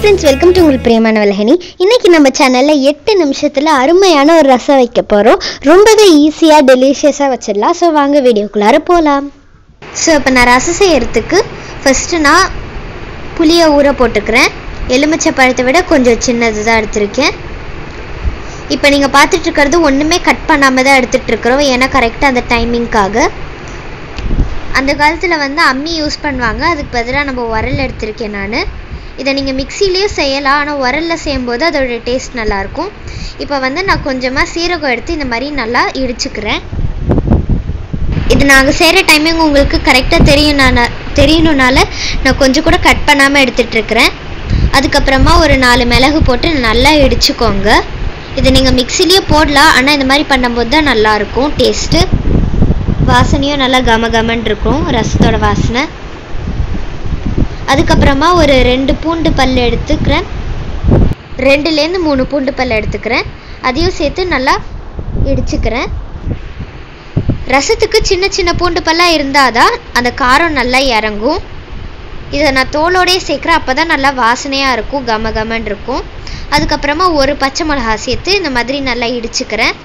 friends welcome to உங்கள் பிரியமான வலகனி இன்னைக்கு நம்ம சேனலில் எட்டு நிமிஷத்தில் அருமையான ஒரு ரசம் வைக்க போகிறோம் ரொம்பவே ஈஸியாக டெலிஷியஸாக வச்சிடலாம் ஸோ வாங்க வீடியோக்குள்ளார போகலாம் ஸோ இப்போ நான் ரசம் செய்யறதுக்கு ஃபஸ்ட்டு நான் புளியை ஊற போட்டுக்கிறேன் எலுமிச்சை பழத்தை விட கொஞ்சம் சின்னது தான் எடுத்திருக்கேன் இப்போ நீங்கள் பார்த்துட்டு இருக்கிறது ஒன்றுமே கட் பண்ணாமல் தான் எடுத்துகிட்டு இருக்கிறோம் ஏன்னா கரெக்டாக அந்த டைமிங்க்காக அந்த காலத்தில் வந்து அம்மி யூஸ் பண்ணுவாங்க அதுக்கு பதிலாக நம்ம உரல் எடுத்திருக்கேன் நான் இதை நீங்கள் மிக்சிலேயும் செய்யலாம் ஆனால் உரலில் செய்யும்போது அதோட டேஸ்ட் நல்லாயிருக்கும் இப்போ வந்து நான் கொஞ்சமாக சீரகம் எடுத்து இந்த மாதிரி நல்லா இடிச்சுக்கிறேன் இது நாங்கள் செய்கிற டைமிங் உங்களுக்கு கரெக்டாக தெரியும் நான் தெரியணுனால நான் கொஞ்சம் கூட கட் பண்ணாமல் எடுத்துகிட்ருக்கிறேன் அதுக்கப்புறமா ஒரு நாலு மிளகு போட்டு நல்லா இடிச்சுக்கோங்க இது நீங்கள் மிக்சிலேயே போடலாம் ஆனால் இந்த மாதிரி பண்ணும்போது தான் நல்லாயிருக்கும் டேஸ்ட்டு வாசனையும் நல்லா கம கமன்னு இருக்கும் ரசத்தோட வாசனை அதுக்கப்புறமா ஒரு ரெண்டு பூண்டு பல் எடுத்துக்கிறேன் ரெண்டுலேருந்து மூணு பூண்டு பல் எடுத்துக்கிறேன் அதையும் சேர்த்து நல்லா இடிச்சுக்கிறேன் ரசத்துக்கு சின்ன சின்ன பூண்டு பல்லாக இருந்தால் தான் அந்த காரம் நல்லா இறங்கும் இதை நான் தோலோடயே சேர்க்குறேன் அப்போ தான் நல்லா வாசனையாக இருக்கும் கம கமன்னு இருக்கும் அதுக்கப்புறமா ஒரு பச்சை மிளகா சேர்த்து இந்த மாதிரி நல்லா இடிச்சுக்கிறேன்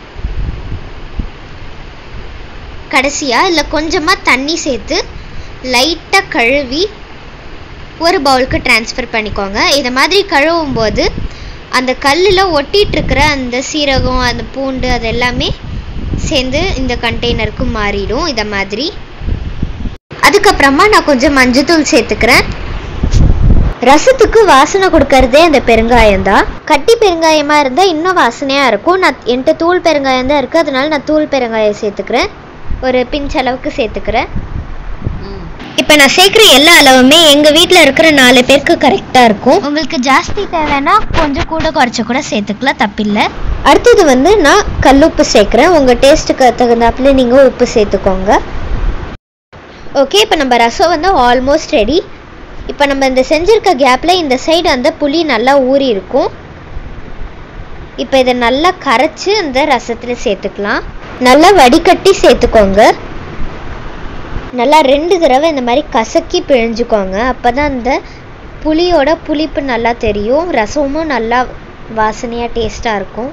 கடைசியாக இல்லை கொஞ்சமாக தண்ணி சேர்த்து லைட்டாக கழுவி ஒரு பவுலுக்கு ட்ரான்ஸ்ஃபர் பண்ணிக்கோங்க இதை மாதிரி கழுவும் போது அந்த கல்லில் ஒட்டிகிட்ருக்கிற அந்த சீரகம் அந்த பூண்டு அது எல்லாமே சேர்ந்து இந்த கண்டெய்னருக்கு மாறிடும் இதை மாதிரி அதுக்கப்புறமா நான் கொஞ்சம் மஞ்சத்தூள் சேர்த்துக்கிறேன் ரசத்துக்கு வாசனை கொடுக்கறதே அந்த பெருங்காயம் தான் கட்டி பெருங்காயமாக இருந்தால் இன்னும் வாசனையாக இருக்கும் நான் என்கிட்ட தூள் பெருங்காயம் தான் இருக்குது அதனால நான் தூள் பெருங்காயம் சேர்த்துக்கிறேன் ஒரு பிஞ்ச் அளவுக்கு சேர்த்துக்கிறேன் இப்போ நான் சேர்க்குற எல்லா அளவுமே எங்கள் வீட்டில் இருக்கிற நாலு பேருக்கு கரெக்டாக இருக்கும் உங்களுக்கு ஜாஸ்தி தேவைன்னா கொஞ்சம் கூட குறைச்ச கூட சேர்த்துக்கலாம் தப்பில்லை அடுத்தது வந்து நான் கல்லுப்பு சேர்க்குறேன் உங்கள் டேஸ்ட்டுக்கு தகுந்தாப்புல நீங்கள் உப்பு சேர்த்துக்கோங்க ஓகே இப்போ நம்ம ரசம் வந்து ஆல்மோஸ்ட் ரெடி இப்போ நம்ம இந்த செஞ்சிருக்க கேப்பில் இந்த சைடு அந்த புளி நல்லா ஊறி இருக்கும் இப்போ இதை நல்லா கரைச்சி அந்த ரசத்தில் சேர்த்துக்கலாம் நல்லா வடிகட்டி சேர்த்துக்கோங்க நல்லா ரெண்டு தடவை இந்த மாதிரி கசக்கி பிழிஞ்சுக்கோங்க அப்போ தான் அந்த புளியோட புளிப்பு நல்லா தெரியும் ரசமும் நல்லா வாசனையாக டேஸ்ட்டாக இருக்கும்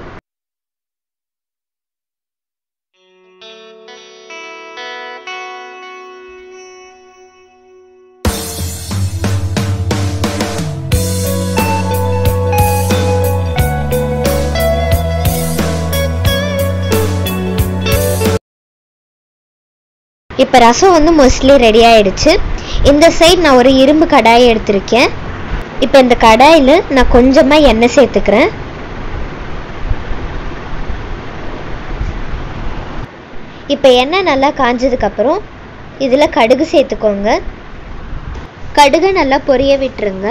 இப்போ ரசம் வந்து மோஸ்ட்லி ரெடி ஆயிடுச்சு இந்த சைடு நான் ஒரு இரும்பு கடாய் எடுத்திருக்கேன் இப்போ இந்த கடாயில் நான் கொஞ்சமாக எண்ணெய் சேர்த்துக்கிறேன் இப்போ எண்ணெய் நல்லா காஞ்சதுக்கப்புறம் இதில் கடுகு சேர்த்துக்கோங்க கடுகு நல்லா பொரிய விட்டுருங்க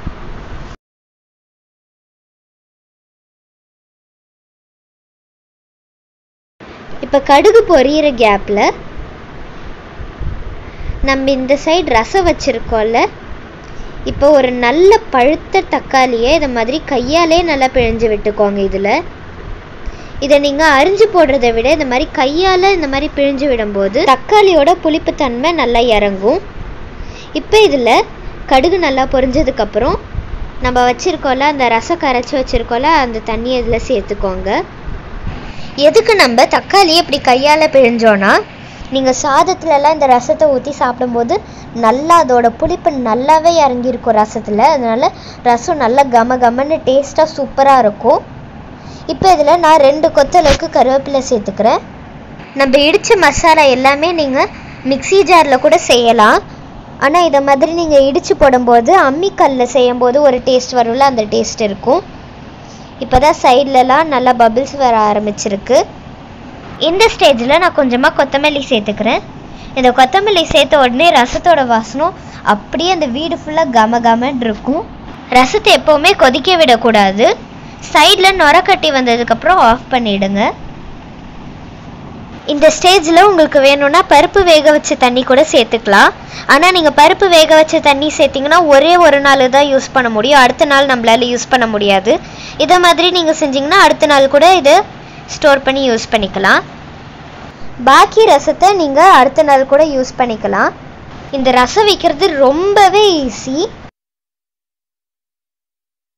இப்போ கடுகு பொரியிற கேப்பில் நம்ம இந்த சைடு ரசம் வச்சுருக்கோம்ல இப்போ ஒரு நல்ல பழுத்த தக்காளியை இதை மாதிரி கையாலே நல்லா பிழிஞ்சு விட்டுக்கோங்க இதில் இதை நீங்கள் அரிஞ்சு போடுறத விட இந்த மாதிரி கையால் இந்த மாதிரி பிழிஞ்சு விடும்போது தக்காளியோட புளிப்புத்தன்மை நல்லா இறங்கும் இப்போ இதில் கடுகு நல்லா பொரிஞ்சதுக்கப்புறம் நம்ம வச்சுருக்கோம்ல அந்த ரசம் கரைச்சி வச்சுருக்கோம்ல அந்த தண்ணியை இதில் சேர்த்துக்கோங்க எதுக்கு நம்ம தக்காளியை இப்படி கையால் பிழிஞ்சோன்னா நீங்கள் சாதத்துலலாம் இந்த ரசத்தை ஊற்றி சாப்பிடும்போது நல்லா அதோட புளிப்பு நல்லாவே இறங்கியிருக்கும் ரசத்தில் அதனால் ரசம் நல்லா கம கமன்னு டேஸ்ட்டாக சூப்பராக இருக்கும் இப்போ இதில் நான் ரெண்டு கொத்தளவுக்கு கருவேப்பிலை சேர்த்துக்கிறேன் நம்ம இடித்த மசாலா எல்லாமே நீங்கள் மிக்ஸி ஜாரில் கூட செய்யலாம் ஆனால் இதை மாதிரி நீங்கள் இடித்து போடும்போது அம்மிக்கல்லில் செய்யும்போது ஒரு டேஸ்ட் வரும்ல அந்த டேஸ்ட் இருக்கும் இப்போ தான் சைட்லலாம் நல்லா பபிள்ஸ் வர ஆரம்பிச்சிருக்கு இந்த ஸ்டேஜில் நான் கொஞ்சமாக கொத்தமல்லி சேர்த்துக்கிறேன் இந்த கொத்தமல்லி சேர்த்த உடனே ரசத்தோட வாசனம் அப்படியே அந்த வீடு ஃபுல்லாக கம கமன்னு இருக்கும் ரசத்தை எப்போவுமே கொதிக்க விடக்கூடாது சைடில் நுர கட்டி வந்ததுக்கப்புறம் ஆஃப் பண்ணிவிடுங்க இந்த ஸ்டேஜில் உங்களுக்கு வேணும்னா பருப்பு வேக வச்ச தண்ணி கூட சேர்த்துக்கலாம் ஆனால் நீங்கள் பருப்பு வேக வச்ச தண்ணி சேர்த்திங்கன்னா ஒரே ஒரு நாள் தான் யூஸ் பண்ண முடியும் அடுத்த நாள் நம்மளால் யூஸ் பண்ண முடியாது இதை மாதிரி நீங்கள் செஞ்சிங்கன்னா அடுத்த நாள் கூட இதை ஸ்டோர் பண்ணி யூஸ் பண்ணிக்கலாம் பாக்கி ரசத்தை நீங்கள் அடுத்த நாள் கூட யூஸ் பண்ணிக்கலாம் இந்த ரசம் வைக்கிறது ரொம்பவே ஈஸி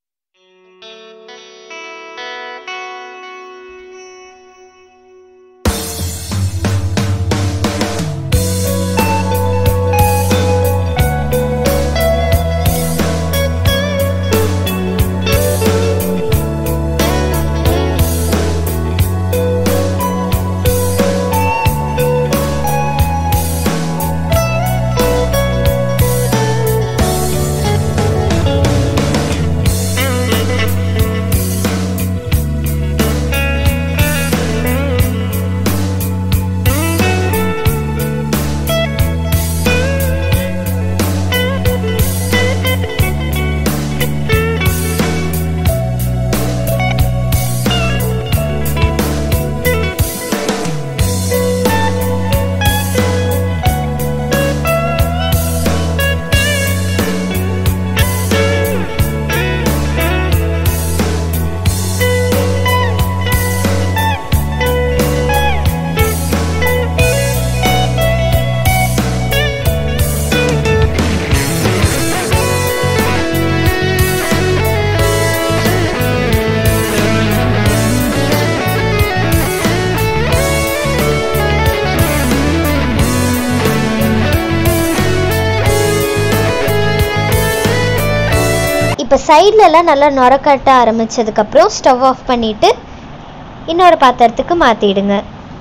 இப்போ சைட்லலாம் நல்லா நுரக்கட்ட ஆரம்பித்ததுக்கப்புறம் ஸ்டவ் ஆஃப் பண்ணிவிட்டு இன்னொரு பாத்திரத்துக்கு மாற்றிடுங்க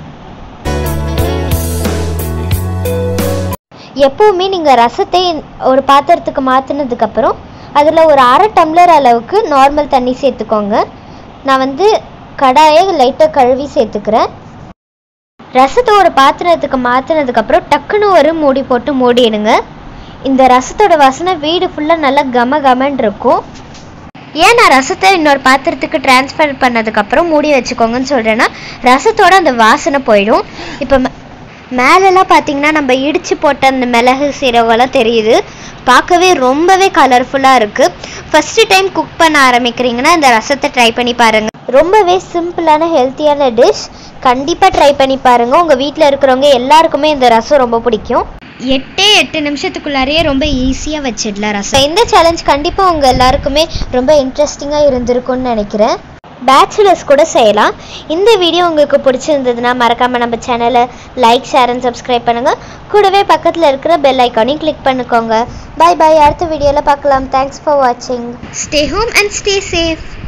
எப்போவுமே நீங்கள் ரசத்தை ஒரு பாத்திரத்துக்கு மாற்றினதுக்கப்புறம் அதில் ஒரு அரை டம்ளர் அளவுக்கு நார்மல் தண்ணி சேர்த்துக்கோங்க நான் வந்து கடாயை லைட்டாக கழுவி சேர்த்துக்கிறேன் ரசத்தை ஒரு பாத்திரத்துக்கு மாற்றினதுக்கப்புறம் டக்குன்னு ஒரு மூடி போட்டு மூடிடுங்க இந்த ரசத்தோட வாசனை வீடு ஃபுல்லாக நல்லா கம கமன்னு இருக்கும் ஏன் நான் ரசத்தை இன்னொரு பாத்திரத்துக்கு ட்ரான்ஸ்ஃபர் பண்ணதுக்கப்புறம் மூடி வச்சுக்கோங்கன்னு சொல்கிறேன்னா ரசத்தோட அந்த வாசனை போயிடும் இப்போ மேலெல்லாம் பார்த்தீங்கன்னா நம்ம இடித்து போட்ட அந்த மிளகு சீரகம்லாம் தெரியுது பார்க்கவே ரொம்பவே கலர்ஃபுல்லாக இருக்குது ஃபஸ்ட்டு டைம் குக் பண்ண ஆரம்பிக்கிறீங்கன்னா இந்த ரசத்தை ட்ரை பண்ணி பாருங்கள் ரொம்பவே சிம்பிளான ஹெல்த்தியான டிஷ் கண்டிப்பாக ட்ரை பண்ணி பாருங்கள் உங்கள் வீட்டில் இருக்கிறவங்க எல்லாருக்குமே இந்த ரசம் ரொம்ப பிடிக்கும் எட்டே எட்டு நிமிஷத்துக்குள்ளாரையே ரொம்ப ஈஸியாக வச்சிடலாம் ரசம் இந்த சேலஞ்ச் கண்டிப்பாக உங்கள் எல்லாருக்குமே ரொம்ப இன்ட்ரெஸ்டிங்காக இருந்திருக்கும்னு நினைக்கிறேன் பேச்சுலர்ஸ் கூட செய்யலாம் இந்த வீடியோ உங்களுக்கு பிடிச்சிருந்ததுன்னா மறக்காமல் நம்ம சேனலை லைக் ஷேர் அண்ட் சப்ஸ்கிரைப் பண்ணுங்கள் கூடவே பக்கத்தில் இருக்கிற பெல் ஐக்கானையும் கிளிக் பண்ணிக்கோங்க பை பை அடுத்த வீடியோவில் பார்க்கலாம் தேங்க்ஸ் ஃபார் வாட்சிங் stay home and stay safe